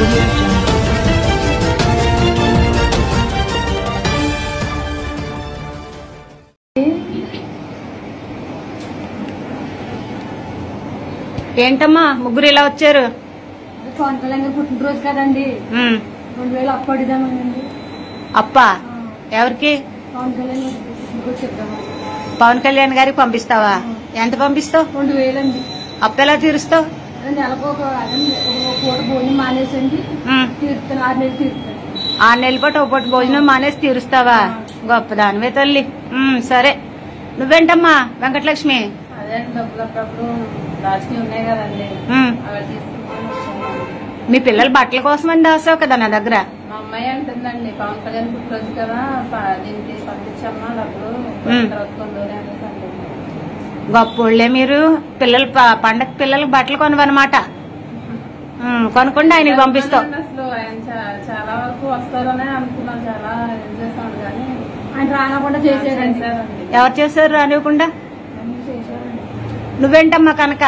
audio jungle. ఏంటమ్మా ముగ్గురు ఇలా వచ్చారు పవన్ కళ్యాణ్ గారి పుట్టినరోజు కదండి ఉమ్, రెండు వేలు అప్పు అడుగుదామనండి అప్ప ఎవరికి పవన్ కళ్యాణ్ గారి పుట్టినరోజు చెప్దామా పవన్ కళ్యాణ్ గారికి పంపిస్తావా ఎంత పంపిస్తావు రెండు వేలండి అప్పు ఎలా తీరుస్తావు అదే నెలకు ఒక అదే ఒక పూట భోజనం మానేసండి ఉమ్, తీరుతాను ఆరు నెలలు తీరుతాను ఆరు నెలల పాటు ఒక పూట భోజనం మానేసి తీరుస్తావా గొప్పదానివే తల్లి ఉమ్, సరే నువ్వేంటమ్మా వెంకటలక్ష్మి అదే డబ్బులు అప్పుడప్పుడు రాజకీయం ఉన్నాయి కదండి ఉమ్, అవి తీసుకుని వచ్చాను మీ పిల్లల బట్టల కోసమని దాసావు కదా నా దగ్గర మా అమ్మాయి అంటుందండి పవన్ కళ్యాణ్ పుట్టినరోజు కదా ప- దీనికి పంపించమ్మా డబ్బులు ఉమ్. తర్వాత కొందరు అనేసి అంటుంది గొప్పోళ్ళే మీరు పిల్లలు ప- పండగ పిల్లలకి బట్టలు కొనవన్నమాట ఉమ్, కొనుక్కోండి ఆయనకి పంపిస్తావు అసలు ఆయన చా- చాలా వరకు వస్తారనే అనుకున్నాం చాలా ఇది చేస్తాడు కానీ ఆయన రానకుండా చేసేదండి ఎవరు చేశారు రానివ్వకుండా నువ్వేంటమ్మా కనుక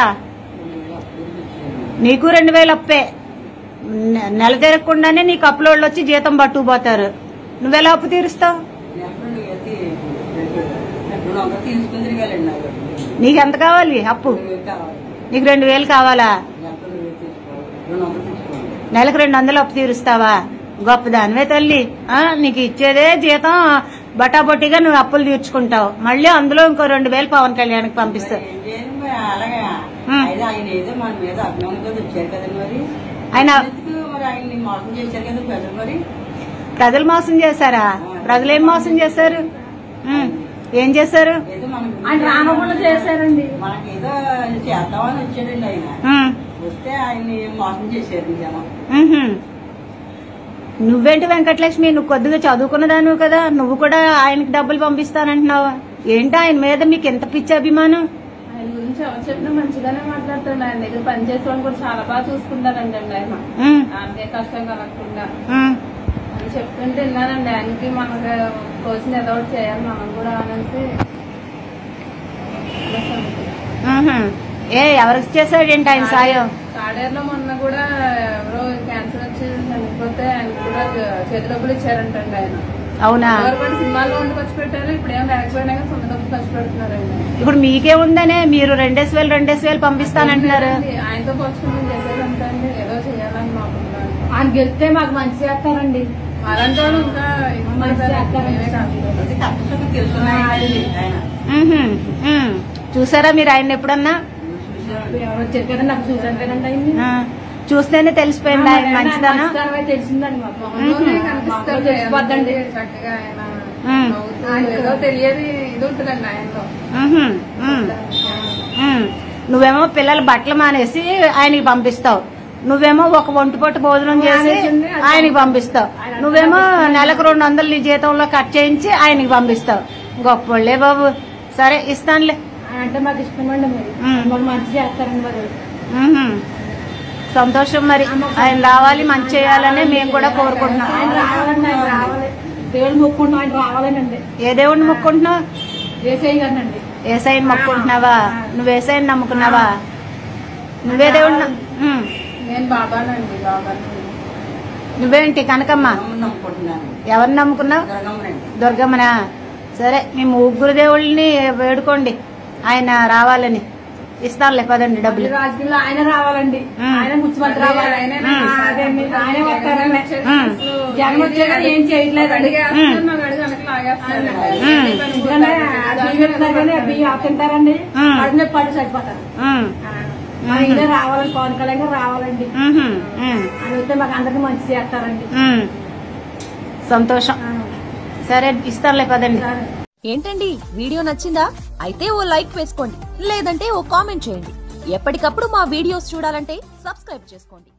నీకు రెండు వేలు అప్పే నె- నెల తిరగకుండానే నీకు అప్పులోళ్ళు వచ్చి జీతం పట్టుకుపోతారు నువ్వెలా అప్పు తీరుస్తావు తీసుకుని తిరగాలండి నాకు నీకు ఎంత కావాలి అప్పు నీకు రెండు వేలు కావాలా రెండు వందలు తీసుకోండి నెలకు రెండు వందలు అప్పు తీరుస్తావా గొప్పదానివే తల్లి ఆ నీకు ఇచ్చేదే జీతం బటాబొట్టిగా నువ్వు అప్పులు తీర్చుకుంటావు మళ్ళీ అందులో ఇంకో రెండు వేలు పవన్ కళ్యాణ్కి పంపిస్తావు ఏం చేయాలి మరి అలాగా ఉం. అయితే ఆయన ఏదో మన మీద అభిమానంగా వచ్చారు కదా మరి ఆయన ఎందుకు మరి ఆయన్ని మోసం చేశారు కదా ప్రజలు మరి ప్రజలు మోసం చేశారా ప్రజలు ఏం మోసం చేశారు ఉమ్, ఏం చేశారు ఏదో మన ఆయన రానకుండా చేశారండి మనకి ఏదో చేద్దామని వచ్చాడండి ఆయన ఉమ్, వస్తే ఆయన్ని మోసం చేశారు జనం ఉహుం. నువ్వేంటి వెంకటలక్ష్మి నువ్వు కొద్దిగా చదువుకున్నదాను కదా నువ్వు కూడా ఆయనకి డబ్బులు పంపిస్తానంటున్నావా ఏంటి ఆయన మీద మీకు ఎంత పిచ్చి అభిమానం ఆయన గురించి ఎవరు చెప్పినా మంచిగానే మాట్లాడుతాడు ఆయన దగ్గర పనిచేసే వాళ్ళు కూడా చాలా బాగా చూసుకుంటారండి అండి ఆయన ఉమ్, ఆమెకే కష్టం కలగకుండా ఉమ్, అని చెప్తుంటే విన్నానండి ఆయనకి మనకు కోసం ఏదో ఒకటి చేయాలి మనం కూడా అనేసి ఉహుం. ఏ ఎవరికి చేశాడేంటి ఆయన సాయం కాడేరులో మొన్న కూడా ఎవరో క్యాన్సర్ వచ్చి చనిపోతే ఆయన కూడా చేతి డబ్బులు ఇచ్చారంటండి ఆయన అవునా గవర్నమెంట్ సినిమాల్లో ఉండి ఖర్చు పెట్టారు ఇప్పుడు ఏం లేకపోయినా కానీ సొంత డబ్బులు ఖర్చు పెడుతున్నారండి ఇప్పుడు మీకేముందనే మీరు రెండేసి వేలు రెండేసి వేలు పంపిస్తానంటున్నారు ఆయనతో పోల్చుకుని చేసేదంతా అండి ఏదో చేయాలని మాకున్నాను ఆయన గెలిస్తే మాకు మంచి చేస్తారండి అలాంటి వాళ్ళు ఇంకా మంచి చేస్తారండి అది తప్పకుండా తెలుసున్నాయి ఆయన ఉహుం, ఉమ్. చూసారా మీరు ఆయన ఎప్పుడన్నా చూసారు ఎవరు వచ్చారు కదా నాకు చూసాను కదండి ఆయన్ని ఆ, చూస్తేనే తెలిసిపోయింది ఆయన మంచిదనం మంచితనమే తెలిసిందండి మాకు మ్మ్. మాకు తెలిసిపోద్దండి చక్కగా ఆయన మ్మ్. నవ్వుతూ ఏదో తెలియని ఇది ఉంటుందండి ఆయనలో ఉహుం, ఉమ్, ఉమ్. నువ్వేమో పిల్లల బట్టలు మానేసి ఆయనకి పంపిస్తావు నువ్వేమో ఒక ఒంటి పొట్టు భోజనం చేసి ఆయనకి పంపిస్తావు నువ్వేమో నెలకు రెండు వందలు నీ జీతంలో కట్ చేయించి ఆయనకి పంపిస్తావు గొప్పోళ్ళే బాబు సరే ఇస్తానులే ఆయన అంటే మాకు ఇష్టమండి మరి మ్మ్. మాకు మంచి చేస్తారండి మరి ఉహుం. సంతోషం మరి ఆయన రావాలి మంచి చేయాలని మేము కూడా కోరుకుంటున్నాం ఆయన రావాలండి ఆయన రావాలి దేవుడు మొక్కుంటున్నాం ఆయన రావాలనండి ఏ దేవుడిని మొక్కుంటున్నావు వేసేయి కదండి ఏసైని మొక్కుంటున్నావా నువ్వు ఏసైని నమ్ముకున్నావా నువ్వే దేవుడిని నమ్ము- ఉమ్. నేను బాబానండి బాబాని నువ్వేంటి కనకమ్మ నమ్ముకుంటున్నాను ఎవరిని నమ్ముకున్నావు జరగమనండి దుర్గమ్మనా సరే మీ ముగ్గురు దేవుళ్ళని వేడుకోండి ఆయన రావాలని ఇస్తానులే పదండి డబ్బులు రాజకీయాల్లో ఆయన రావాలండి మ్మ్. ఆయన ముఖ్యమంత్రి రావాలి మ్మ్. అదేండి, ఆయనే వస్తారండి మ్మ్. జగన్ వచ్చాక ఏం చేయట్లేదండి మ్మ్. ఎందుకంటే బియ్యం ఇస్తున్నారు కానీ ఆ బియ్యం ఆపుతుంటారండి మ్మ్. అడిగిన పడి చచ్చిపోతారు ఉమ్. మన ఇదే రావాలండి పవన్ కళ్యాణ్ గారు రావాలండి ఉహుం. ఉమ్. అని వస్తే మాకు అందరికి మంచి చేస్తారండి ఉమ్. సంతోషం సరే ఇస్తానులే పదండి సరే. ఏంటండి వీడియో నచ్చిందా అయితే ఓ లైక్ వేసుకోండి లేదంటే ఓ కామెంట్ చేయండి ఎప్పటికప్పుడు మా వీడియోస్ చూడాలంటే సబ్స్క్రైబ్ చేసుకోండి